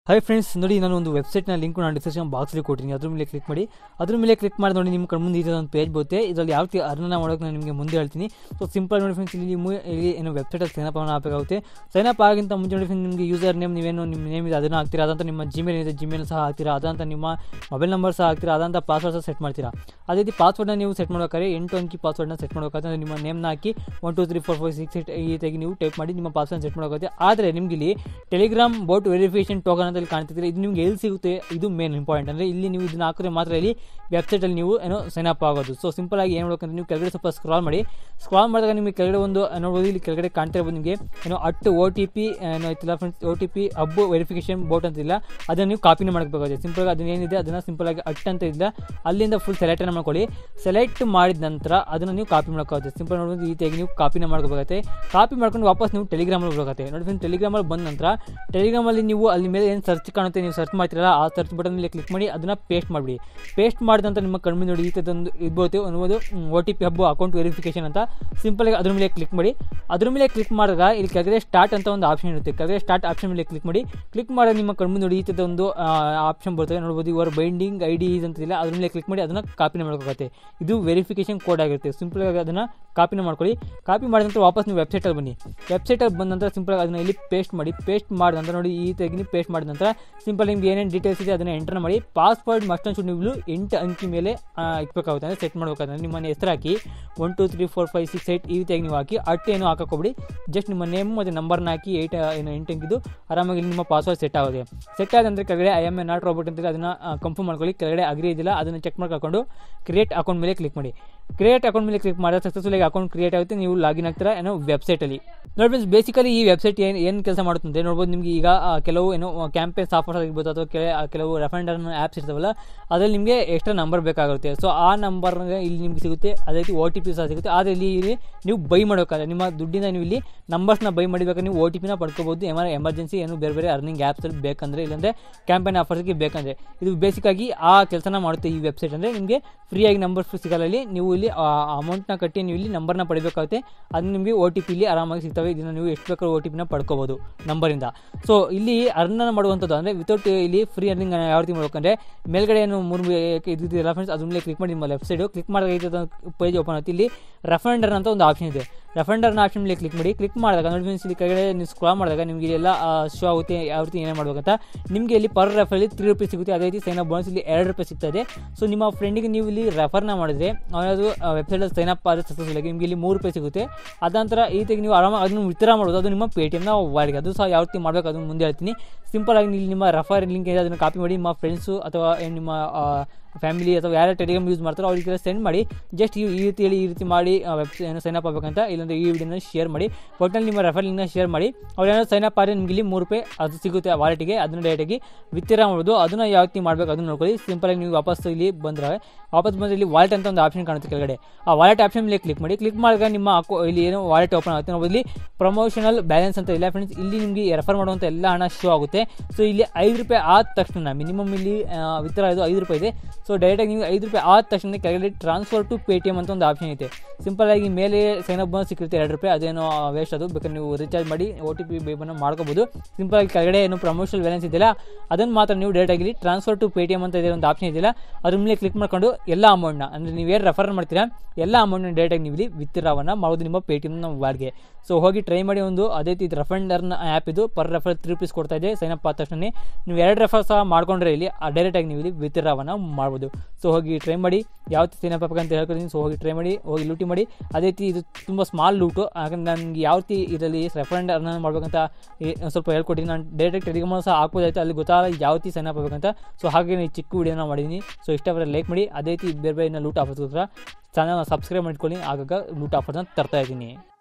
hi friends ನೋಡಿ ನಾನು ಒಂದು ವೆಬ್ಸೈಟ್ನ ಲಿಂಕ್ ನಾನು ಡಿಸ್ಕ್ರಿಪ್ಷನ್ ಬಾಕ್ಸಲ್ಲಿ ಕೊಟ್ಟಿದ್ದೀನಿ ಅದ್ರ ಮೇಲೆ ಕ್ಲಿಕ್ ಮಾಡಿ ಅದ್ರ ಮೇಲೆ ಕ್ಲಿಕ್ ಮಾಡಿ ನೋಡಿ ನಿಮ್ಮ ಕಣ್ಣು ಮುಂದೆ ಇದೆ ಒಂದು ಪೇಜ್ ಬರುತ್ತೆ ಇದರಲ್ಲಿ ಯಾವ ರೀತಿ ಅರ್ನ ಮಾಡೋಕೆ ನಾನು ನಿಮಗೆ ಮುಂದೆ ಹೇಳ್ತೀನಿ ಸೊ ಸಿಂಪಲ್ ನೋಡಿ ಫ್ರೆಂಡ್ಸ್ ಇಲ್ಲಿ ನೀವು ಇಲ್ಲಿ ಏನು ವೆಬ್ಸೈಟಲ್ಲಿ ಸೈನ್ ಅಪ್ ಆಗಬೇಕಾಗುತ್ತೆ ಸೈನ್ ಅಪ್ ಆಗಿಂತ ಮುಂಚೆ ನೋಡಿ ಫ್ರೆಂಡ್ಸ್ ನಿಮಗೆ ಯೂಸರ್ ನೇಮ್ ನೀವೇನು ನಿಮ್ಮ ನೇಮ್ ಇದೆ ಅದನ್ನು ಹಾಕ್ತೀರಾ ಅದಂತ ನಿಮ್ಮ ಜಿಮೇಲ್ ಇದೆ ಜಿಮೇಲ್ ಸಹ ಹಾಕ್ತೀರಾ ಅದಂತ ನಿಮ್ಮ ಮೊಬೈಲ್ ನಂಬರ್ ಸಹ ಹಾಕ್ತೀರಾ ಅದಂತ ಪಾಸ್ವರ್ಡ್ ಸಹ ಸೆಟ್ ಮಾಡ್ತೀರಾ ಅದೇ ರೀತಿ ಪಾಸ್ವರ್ಡ್ನ ನೀವು ಸೆಟ್ ಮಾಡ್ಬೇಕಾದ್ರೆ ಎಂಟು ಅಂಕಿ ಪಾಸ್ವರ್ಡ್ನ ಸೆಟ್ ಮಾಡಬೇಕಾದ್ರೆ ನಿಮ್ಮ ನೇಮ್ನ ಹಾಕಿ one two three four five six eight ಈ ರೀತಿಯಾಗಿ ನೀವು ಟೈಪ್ ಮಾಡಿ ನಿಮ್ಮ ಪಾಸ್ವರ್ಡ್ ಸೆಟ್ ಮಾಡೋಗುತ್ತೆ ಆದರೆ ನಿಮಗೆ ಇಲ್ಲಿ ಟೆಲಿಗ್ರಾಮ್ ಬೋಟ್ ವೆರಿಫಿಕೇಶನ್ ಟೋಕನ್ ಅಂತ ಇಲ್ಲಿ ಕಾಣ್ತಿದ್ರೆ ಇದು ನಿಮ್ಗೆ ಎಲ್ಲಿ ಸಿಗುತ್ತೆ ಇದು ಮೇನ್ ಇಂಪಾರ್ಟೆಂಟ್ ಅಂದರೆ ಇಲ್ಲಿ ನೀವು ಇದನ್ನ ಹಾಕಿದ್ರೆ ಮಾತ್ರ ಇಲ್ಲಿ ವೆಬ್ಸೈಟಲ್ಲಿ ನೀವು ಏನೋ ಸೈನ್ ಅಪ್ ಆಗೋದು ಸೊ ಸಿಂಪಲ್ ಆಗಿ ಏನು ಮಾಡ್ಬೇಕಂದ್ರೆ ನೀವು ಕೆಳಗಡೆ ಸ್ವಲ್ಪ ಸ್ಕ್ರಾಲ್ ಮಾಡಿ ಸ್ಕ್ರಾಲ್ ಮಾಡಿದಾಗ ನಿಮಗೆ ಕೆಳಗಡೆ ಒಂದು ನೋಡ್ಬೋದು ಇಲ್ಲಿ ಕೆಳಗಡೆ ಕಾಣ್ತಾ ಇರ್ಬೋದು ನಿಮಗೆ ಏನೋ ಅಟ್ ಓ ಟಿ ಪಿ ಏನೋ ಐತಿಲ್ಲ friends O T P hub verification bot ಅಂತಿಲ್ಲ ಅದನ್ನು ನೀವು ಕಾಪಿನ ಮಾಡಬೇಕಾಗುತ್ತೆ ಸಿಂಪಲ್ ಆಗಿ ಅದನ್ನ ಏನಿದೆ ಅದನ್ನು ಸಿಂಪಲ್ ಆಗಿ ಅಟ್ ಅಂತ ಇಲ್ಲ ಅಲ್ಲಿಂದ ಫುಲ್ ಸೆಲೆಕ್ಟನ್ನು ಮಾಡ್ಕೊಳ್ಳಿ ಸೆಲೆಕ್ಟ್ ಮಾಡಿದ ನಂತರ ಅದನ್ನು ನೀವು ಕಾಪಿ ಮಾಡ್ಕೋಗುತ್ತೆ ಸಿಂಪಲ್ ನೋಡ್ಬೋದು ಈ ರೀತಿಯಾಗಿ ನೀವು ಕಾಪಿನ ಮಾಡ್ಕೋಬೇಕಾಗುತ್ತೆ ಕಾಪಿ ಮಾಡ್ಕೊಂಡು ವಾಪಸ್ ನೀವು ಟೆಲಿಗ್ರಾಮಲ್ಲಿ ಬರಬೇಕಾಗುತ್ತೆ ನೋಡಿ ಫ್ರೆಂಡ್ಸ್ ಟೆಲಿಗ್ರಾಮಲ್ಲಿ ಬಂದ ನಂತರ ಟೆಲಿಗ್ರಾಮಲ್ಲಿ ನೀವು ಅಲ್ಲಿ ಮೇಲೆ ಏನು ಸರ್ಚ್ ಕಾಣುತ್ತೆ ನೀವು ಸರ್ಚ್ ಮಾಡ್ತೀರಲ್ಲ ಆ ಸರ್ಚ್ ಬಟನ್ ಮೇಲೆ ಕ್ಲಿಕ್ ಮಾಡಿ ಅದನ್ನು ಪೇಸ್ಟ್ ಮಾಡಿಬಿಡಿ ಪೇಸ್ಟ್ ಮಾಡಿದ ನಂತರ ನಿಮ್ಮ ಕಣ್ಮೆ ನೋಡಿ ಈ ಥರದೊಂದು ಇರ್ಬೋದು ಅನ್ನೋದು O T P hub account verification ಅಂತ ಸಿಂಪಲ್ ಆಗಿ ಅದ್ರ ಮೇಲೆ ಕ್ಲಿಕ್ ಮಾಡಿ ಅದ್ರ ಮೇಲೆ ಕ್ಲಿಕ್ ಮಾಡಿದಾಗ ಇಲ್ಲಿ ಕೆಳಗಡೆ ಸ್ಟಾರ್ಟ್ ಅಂತ ಒಂದು ಆಪ್ಷನ್ ಇರುತ್ತೆ ಕೆಳಗಡೆ ಸ್ಟಾರ್ಟ್ ಆಪ್ಷನ್ ಮೇಲೆ ಕ್ಲಿಕ್ ಮಾಡಿ ಕ್ಲಿಕ್ ಮಾಡಿದಾಗ ನಿಮ್ಮ ಕಣ್ಮೆ ನೋಡಿ ಈ ಥರದ ಒಂದು ಆಪ್ಷನ್ ಬರ್ತದೆ ನೋಡ್ಬೋದು ಇವರ ಬೈಂಡಿಂಗ್ ಐ ಡಿ ಅಂತಿಲ್ಲ ಅದ್ರ ಮೇಲೆ ಕ್ಲಿಕ್ ಮಾಡಿ ಅದನ್ನು ಕಾಪಿನ ಮಾಡ್ಕೋಗುತ್ತೆ ಇದು ವೆರಿಫಿಕೇಶನ್ ಕೋಡ್ ಆಗಿರುತ್ತೆ ಸಿಂಪಲ್ ಆಗಿ ಅದನ್ನು ಕಾಪಿನ ಮಾಡ್ಕೊಳ್ಳಿ ಕಾಪಿ ಮಾಡಿದ ನಂತರ ವಾಪಸ್ ನೀವು ವೆಬ್ಸೈಟಲ್ಲಿ ಬನ್ನಿ ವೆಬ್ಸೈಟಲ್ಲಿ ಬಂದ ನಂತರ ಸಿಂಪಲ್ ಆಗಿ ಅದನ್ನ ಇಲ್ಲಿ ಪೇಸ್ಟ್ ಮಾಡಿ ಪೇಸ್ಟ್ ಮಾಡಿದ ನಂತರ ನೋಡಿ ಈ ತೆಗಿ ನೀವು ಪೇಸ್ಟ್ ಮಾಡಿದ ನಂತರ ಸಿಂಪಲ್ ನಿಮ್ಗೆ ಏನೇನು ಡೀಟೇಲ್ಸ್ ಇದೆ ಅದನ್ನು ಎಂಟರ್ ಮಾಡಿ ಪಾಸ್ವರ್ಡ್ ಮಸ್ಟ್ ಶುಡ್ ನೀವು ಎಂಟು ಅಂಕಿ ಮೇಲೆ ಆ, ಇಟ್ಬೇಕಾಗುತ್ತೆ ಅಂದರೆ ಸೆಟ್ ಮಾಡಬೇಕಾದ್ರೆ ನಿಮ್ಮ ಹೆಸರು ಹಾಕಿ one two three four five six eight ಈ ರೀತಿಯಾಗಿ ನೀವು ಹಾಕಿ ಅಟ್ ಏನು ಹಾಕೋಬಿಡಿ ಜಸ್ಟ್ ನಿಮ್ಮ ನೇಮ್ ಮತ್ತು ನಂಬರ್ನ ಹಾಕಿ ಏಯ್ಟ್ ಏನು ಎಂಟು ಅಂಕಿದ್ದು ಆರಾಮಾಗಿ ಇಲ್ಲಿ ನಿಮ್ಮ ಪಾಸ್ವರ್ಡ್ ಸೆಟ್ ಆಗುತ್ತೆ ಸೆಟ್ ಆದ ನಂತರ ಕೆಳಗಡೆ I am a not robot ಅಂತ ಅದನ್ನು ಕನ್ಫರ್ಮ್ ಮಾಡ್ಕೊಳ್ಳಿ ಕೆಳಗಡೆ ಅಗ್ರಿ ಇದಿಲ್ಲ ಅದನ್ನು ಚೆಕ್ ಮಾಡ್ಕೊಂಡು ಕ್ರಿಯೇಟ್ ಅಕೌಂಟ್ ಮೇಲೆ ಕ್ಲಿಕ್ ಮಾಡಿ ಕ್ರಿಯೇಟ್ ಅಕೌಂಟ್ ಮೇಲೆ ಕ್ಲಿಕ್ ಮಾಡಿದ್ರೆ ಸಕ್ಸಸ್ಫುಲ್ ಆಗಿ ಅಕೌಂಟ್ ಕ್ರಿಯೇಟ್ ಆಗುತ್ತೆ ನೀವು ಲಾಗಿನ್ ಆಗ್ತೀರಾ ಏನೋ ವೆಬ್ಸೈಟಲ್ಲಿ ನೋಡಿ ಫ್ರೆಂಡ್ಸ್ ಬೇಸಿಕಲಿ ಈ ವೆಬ್ಸೈಟ್ ಏನು ಏನು ಕೆಲಸ ಮಾಡುತ್ತದೆ ನೋಡ್ಬೋದು ನಿಮಗೆ ಈಗ ಆ, ಕೆಲವು ಏನೋ ಕ್ಯಾಂಪೇನ್ಸ್ ಆಫರ್ಸ್ ಆಗಿರ್ಬೋದು ಅಥವಾ ಕೆಲ ಆ, ಕೆಲವು ರೆಫಂಡರ್ ಆ್ಯಪ್ಸ್ ಇರ್ತಾವಲ್ಲ ಅದರಲ್ಲಿ ನಿಮಗೆ ಎಕ್ಸ್ಟ್ರಾ ನಂಬರ್ ಬೇಕಾಗುತ್ತೆ ಸೊ ಆ ನಂಬರ್ ಇಲ್ಲಿ ನಿಮ್ಗೆ ಸಿಗುತ್ತೆ ಅದೇ ರೀತಿ ಓ ಟಿ ಪಿ ಸಹ ಸಿಗುತ್ತೆ ಆದರೆ ಇಲ್ಲಿ ಇಲ್ಲಿ ನೀವು ಬೈ ಮಾಡಬೇಕಾದ್ರೆ ನಿಮ್ಮ ದುಡ್ಡಿಂದ ನೀವು ಇಲ್ಲಿ ನಂಬರ್ಸ್ನ ಬೈ ಮಾಡಿಬೇಕಾದ್ರೆ ನೀವು ಓ ಟಿ ಪಿನ ಪಡ್ಕೋಬೋದು ಏನಾರ ಎಮರ್ಜೆನ್ಸಿ ಏನು ಬೇರೆ ಬೇರೆ ಅರ್ನಿಂಗ್ ಆ್ಯಪ್ಸಲ್ಲಿ ಬೇಕಂದರೆ ಇಲ್ಲಾಂದರೆ ಕ್ಯಾಂಪೇನ್ ಆಫರ್ಸ್ಗೆ ಬೇಕಂದರೆ ಇದು ಬೇಸಿಕ್ಕಾಗಿ ಆ ಕೆಲಸನ ಮಾಡುತ್ತೆ ಈ ವೆಬ್ಸೈಟ್ ಅಂದರೆ ನಿಮಗೆ ಫ್ರೀಯಾಗಿ ನಂಬರ್ಸ್ ಸಿಗಲ್ಲ ಇಲ್ಲಿ ನೀವು ಇಲ್ಲಿ ಅಮೌಂಟ್ನ ಕಟ್ಟಿ ನೀವು ಇಲ್ಲಿ ನಂಬರ್ನ ಪಡಿಬೇಕಾಗುತ್ತೆ ಅದು ನಿಮಗೆ ಓ ಟಿ ಪಿಲಿ ಆರಾಮಾಗಿ ಸಿಗ್ತವೆ ಇದನ್ನು ನೀವು ಎಷ್ಟು ಬೇಕಾದ್ರೂ ಓ ಟಿ ಪಿನ ಪಡ್ಕೋಬೋದು ನಂಬರಿಂದ ಸೊ ಇಲ್ಲಿ ಅರ್ನ ಮಾಡುವಂಥದ್ದು ಅಂದರೆ ವಿತೌಟ್ ಇಲ್ಲಿ ಫ್ರೀ ಅರ್ನಿಂಗ್ ಯಾವ ರೀತಿ ಮಾಡ್ಬೇಕಂದ್ರೆ ಮೇಲ್ಗಡೆ ಏನು ಮೂರು ಇದ್ದಿದ್ದೆಲ್ಲ ಫ್ರೆಂಡ್ಸ್ ಅದ್ರ ಮೇಲೆ ಕ್ಲಿಕ್ ಮಾಡಿ ನಿಮ್ಮ ಲೆಫ್ಟ್ ಸೈಡು ಕ್ಲಿಕ್ ಮಾಡಿದಾಗ ಪೇಜ್ ಓಪನ್ ಆಗುತ್ತೆ ಇಲ್ಲಿ ರೆಫಂಡರ್ ಅಂತ ಒಂದು ಆಪ್ಷನ್ ಇದೆ ರೆಫಂಡರ್ನ ಆಪ್ಷನ್ ಮೇಲೆ ಕ್ಲಿಕ್ ಮಾಡಿ ಕ್ಲಿಕ್ ಮಾಡಿದಾಗ ನೋಡಿ ಫ್ರೆಂಡ್ಸ್ ಇಲ್ಲಿ ಕೆಳಗಡೆ ನೀವು ಸ್ಕ್ರಾಲ್ ಮಾಡಿದಾಗ ನಿಮಗೆ ಎಲ್ಲ ಶೋ ಆಗುತ್ತೆ ಯಾವ ರೀತಿ ಏನೇ ಮಾಡ್ಬೇಕಂತ ನಿಮಗೆ ಇಲ್ಲಿ ಪರ್ ರೆಫರಲ್ಲಿ ತ್ರೀ ರುಪೀಸ್ ಸಿಗುತ್ತೆ ಅದೇ ರೀತಿ ಸೈನ್ ಅಪ್ ಬೋನಸ್ ಇಲ್ಲಿ ಎರಡು ರೂಪಾಯಿ ಸಿಗ್ತದೆ ಸೊ ನಿಮ್ಮ ಫ್ರೆಂಡಿಗೆ ನೀವು ಇಲ್ಲಿ ರೆಫರ್ನ ಮಾಡಿದ್ರೆ ಅವನದು ವೆಬ್ಸೈಟಲ್ಲಿ ಸೈನ್ ಅಪ್ ಆದರೆ ಸಕ್ಸಸ್ಫುಲ್ ಆಗಿ ನಿಮಗೆ ಇಲ್ಲಿ ಮೂರು ರೂಪಾಯಿ ಸಿಗುತ್ತೆ ಅದಂತರ ಈ ರೀತಿ ನೀವು ಆರಾಮಾಗಿ ಅದನ್ನು ವಿತ್ಡ್ರಾ ಮಾಡೋದು ಅದು ನಿಮ್ಮ ಪೇ ಟಿ ಎಮ್ನ ವಾಡಿಗೆ ಅದು ಸಹ ಯಾವ ರೀತಿ ಮಾಡಬೇಕು ಅದನ್ನು ಮುಂದೆ ಹೇಳ್ತೀನಿ ಸಿಂಪಲ್ ಆಗಿ ಇಲ್ಲಿ ನಿಮ್ಮ ರೆಫರ್ ಲಿಂಕ್ ಇದೆ ಅದನ್ನು ಕಾಪಿ ಮಾಡಿ ನಿಮ್ಮ ಫ್ರೆಂಡ್ಸು ಅಥವಾ ಏನ್ ನಿಮ್ಮ ಫ್ಯಾಮಿಲಿ ಅಥವಾ ಯಾರು ಟೆಲಿಗ್ರಾಮ್ ಯೂಸ್ ಮಾಡ್ತಾರೋ ಅವರಿಗೆ ಸೆಂಡ್ ಮಾಡಿ ಜಸ್ಟ್ ಈ ಈ ರೀತಿ ಹೇಳಿ ಈ ರೀತಿ ಮಾಡಿ ವೆಬ್ಸೈಟ್ ಏನೋ ಸೈನ್ ಅಪ್ ಆಗಬೇಕಂತ ಇಲ್ಲಾಂದ್ರೆ ಈ ವಿಡಿಯೋನ ಶೇರ್ ಮಾಡಿ ಒಟ್ಟಿನಲ್ಲಿ ನಿಮ್ಮ ರೆಫರ್ ಲಿಂಕ್ನ ಶೇರ್ ಮಾಡಿ ಅವ್ರೇನೋ ಸೈನ್ ಅಪ್ ಆದರೆ ನಿಮಗೆ ಇಲ್ಲಿ ಮೂರು ರೂಪಾಯಿ ಅದು ಸಿಗುತ್ತೆ ವಾಲೆಟಿಗೆ ಅದನ್ನು ಡೈರೆಕ್ಟಾಗಿ ವಿತ್ಡ್ರಾ ಮಾಡೋದು ಅದನ್ನು ಯಾವ ರೀತಿ ಮಾಡಬೇಕು ಅದನ್ನು ನೋಡ್ಕೊಳ್ಳಿ ಸಿಂಪಲಾಗಿ ನೀವು ವಾಪಸ್ ಇಲ್ಲಿ ಬಂದರೆ ವಾಪಸ್ ಬಂದರೆ ಇಲ್ಲಿ ವಾಲೆಟ್ ಅಂತ ಒಂದು ಆಪ್ಷನ್ ಕಾಣುತ್ತೆ ಕೆಳಗಡೆ ಆ ವಾಲೆಟ್ ಆಪ್ಷನ್ ಮೇಲೆ ಕ್ಲಿಕ್ ಮಾಡಿ ಕ್ಲಿಕ್ ಮಾಡಿದಾಗ ನಿಮ್ಮ ಅಕೌ ಇಲ್ಲಿ ಏನೋ ವಾಲೆಟ್ ಓಪನ್ ಆಗುತ್ತೆ ನಾವು ಇಲ್ಲಿ ಪ್ರಮೋಷನಲ್ ಬ್ಯಾಲೆನ್ಸ್ ಅಂತ ಇಲ್ಲ ಫ್ರೆಂಡ್ಸ್ ಇಲ್ಲಿ ನಿಮಗೆ ರೆಫರ್ ಮಾಡುವಂಥ ಎಲ್ಲ ಹಣ ಶೋ ಆಗುತ್ತೆ ಸೊ ಇಲ್ಲಿ ಐದು ರೂಪಾಯಿ ಆದ ತಕ್ಷಣ ಮಿನಿಮಮ್ ಇಲ್ಲಿ ವಿತ್ಡ್ರಾ ಇದು ಐದು ರೂಪಾಯಿ ಇದೆ ಸೊ ಡೈರೆಕ್ಟಾಗಿ ನೀವು ಐದು ರೂಪಾಯಿ ಆದ ತಕ್ಷಣ ಕೆಳಗಡೆ transfer to Paytm ಅಂತ ಒಂದು ಆಪ್ಷನ್ ಐತೆ ಸಿಂಪಲ್ ಆಗಿ ಮೇಲೆ ಸೈನ್ ಅಪ್ ಬಂದು ಸಿಕ್ಕಿರುತ್ತೆ ಎರಡು ರೂಪಾಯಿ ಅದೇನೋ ವೇಸ್ಟ್ ಅದು ಬೇಕಾದ್ರೆ ನೀವು ರೀಚಾರ್ಜ್ ಮಾಡಿ ಓ ಟಿ ಪಿ ಬೇಬನ್ನು ಮಾಡ್ಕೋಬೋದು ಸಿಂಪಲ್ ಆಗಿ ಕೆಳಗಡೆ ಏನು ಪ್ರಮೋಷನಲ್ ಬ್ಯಾಲೆನ್ಸ್ ಇದೆಯಲ್ಲ ಅದನ್ನು ಮಾತ್ರ ನೀವು ಡೈರೆಕ್ಟಾಗಿ transfer to Paytm ಅಂತ ಇದೆ ಒಂದು ಆಪ್ಷನ್ ಇದೆಯಲ್ಲ ಅದ್ರ ಮೇಲೆ ಕ್ಲಿಕ್ ಮಾಡ್ಕೊಂಡು ಎಲ್ಲ ಅಮೌಂಟ್ನ ಅಂದರೆ ನೀವು ಏನು ರೆಫರ್ ಮಾಡ್ತೀರಾ ಎಲ್ಲ ಅಮೌಂಟ್ನ ಡೈರೆಕ್ಟಾಗಿ ನೀವು ಇಲ್ಲಿ ವಿತ್ಡ್ರಾವನ್ನು ಮಾಡೋದು ನಿಮ್ಮ ಪೇ ಟಿ ಎಮ್ನ ವಾರ್ಡ್ಗೆ ಸೊ ಹೋಗಿ ಟ್ರೈ ಮಾಡಿ ಒಂದು ಅದೇ ರೀತಿ ರೆಫಂಡರ್ನ ಆ್ಯಪ್ ಇದು ಪರ್ ರೆಫರ್ ತ್ರೀ ರುಪೀಸ್ ಕೊಡ್ತಾ ಇದೆ ಸೈನ್ ಅಪ್ ಆದ ತಕ್ಷಣ ನೀವು ಎರಡು ರೆಫರ್ ಸಹ ಮಾಡ್ಕೊಂಡ್ರೆ ಇಲ್ಲಿ ಡೈರೆಕ್ಟಾಗಿ ನೀವು ಇಲ್ಲಿ ವಿತ್ಡ್ರಾವನ್ನು ಮಾಡ್ಬೋದು ಸೊ ಹೋಗಿ ಟ್ರೈ ಮಾಡಿ ಯಾವ ರೀತಿ ಸೈನ್ ಅಪ್ ಅಂತ ಹೇಳ್ಕೊಡ್ತೀನಿ ಸೊ ಹೋಗಿ ಟ್ರೈ ಮಾಡಿ ಹೋಗಿ ಲೂಟಿ ಮಾಡಿ ಅದೇ ರೀತಿ ಇದು ತುಂಬ ಸ್ಮಾಲ್ ಲೂಟು ಯಾಕಂದ್ರೆ ನನಗೆ ಯಾವ ರೀತಿ ಇದರಲ್ಲಿ ರೆಫರೆಂಡ್ ಅರ್ನ ಮಾಡ್ಬೇಕಂತ ಈ- ಒಂದ್ ಸ್ವಲ್ಪ ಹೇಳ್ಕೊಟ್ಟಿದ್ದೀನಿ ನಾನು ಡೈರೆಕ್ಟ್ ಟೆಲಿಗ್ರಾಮ್ ಸಹ ಹಾಕ್ಬೋದಾಯ್ತು ಅಲ್ಲಿ ಗೊತ್ತಾಗಲ್ಲ ಯಾವ ರೀತಿ ಸೈನ್ ಅಪ್ ಆಗಬೇಕಂತ ಸೊ ಹಾಗೆ ಈ ಚಿಕ್ಕ ವಿಡಿಯೋನ ಮಾಡಿದ್ದೀನಿ ಸೊ ಇಷ್ಟ ಬರೋ ಲೈಕ್ ಮಾಡಿ ಅದೇ ರೀತಿ ಬೇರೆ ಬೇರೆ ಲೂಟ್ ಆಫರ್ಸ್ಗೋಸ್ಕರ ಚಾನಲ್ನ ಸಬ್ಸ್ಕ್ರೈಬ್ ಮಾಡ್ಕೊಳ್ಳಿ ಆಗಾಗ ಲೂಟ್ ಆಫರ್ಸ್ನ ತರ್ತಾ ಇದ್ದೀನಿ